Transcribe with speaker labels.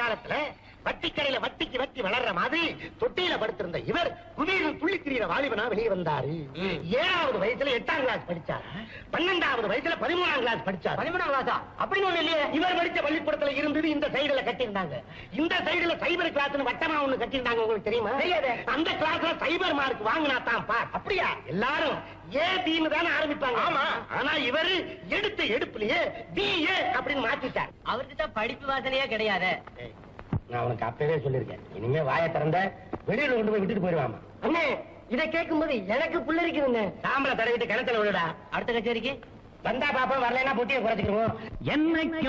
Speaker 1: காலத்துல வட்டிக்கடையில வட்டிக்கு வட்டி வளர்ற மாதிரி தொட்டியில படுத்திருந்த இவர் குமீரில் துள்ளி திரியிற வாலிபனா வெளியே வந்தாரு ஏழாவது வயசுல எட்டாம் கிளாஸ் படிச்சார் பன்னெண்டாவது வயசுல பதிமூணாம் கிளாஸ் படிச்சார்
Speaker 2: பதிமூணாம் கிளாஸா அப்படின்னு ஒண்ணு இல்லையே
Speaker 1: இவர் படிச்ச பள்ளிக்கூடத்துல இருந்தது இந்த சைடுல கட்டியிருந்தாங்க இந்த சைடுல சைபர் கிளாஸ்னு வட்டமா ஒண்ணு கட்டியிருந்தாங்க உங்களுக்கு தெரியுமா
Speaker 2: தெரியாதே.
Speaker 1: அந்த கிளாஸ்ல சைபர் மார்க் வாங்கினா தான் பா அப்படியா எல்லாரும் ஏ பின்னு தானே ஆரம்பிப்பாங்க
Speaker 2: ஆமா.
Speaker 1: ஆனா இவரு எடுத்த எடுப்புலயே பி ஏ அப்படின்னு மாத்திட்டார்
Speaker 2: அவருக்கு தான் படிப்பு வாசனையே கிடையாது
Speaker 1: ஏய், நான் உனக்கு அப்பவே சொல்லிருக்கேன் இனிமே வாயை திறந்த வெளியில கொண்டு போய் விட்டுட்டு போயிருவாமா அண்ணே இதை கேட்கும்போது எனக்கு புள்ள இருக்குதுங்க சாம்பல தடவிட்டு கிணத்துல விழுடா
Speaker 2: அடுத்த கச்சேரிக்கு
Speaker 1: வந்தா பாப்பா வரலைன்னா பொட்டியை குறைச்சிக்கிறோம்
Speaker 3: என்னைக்கும்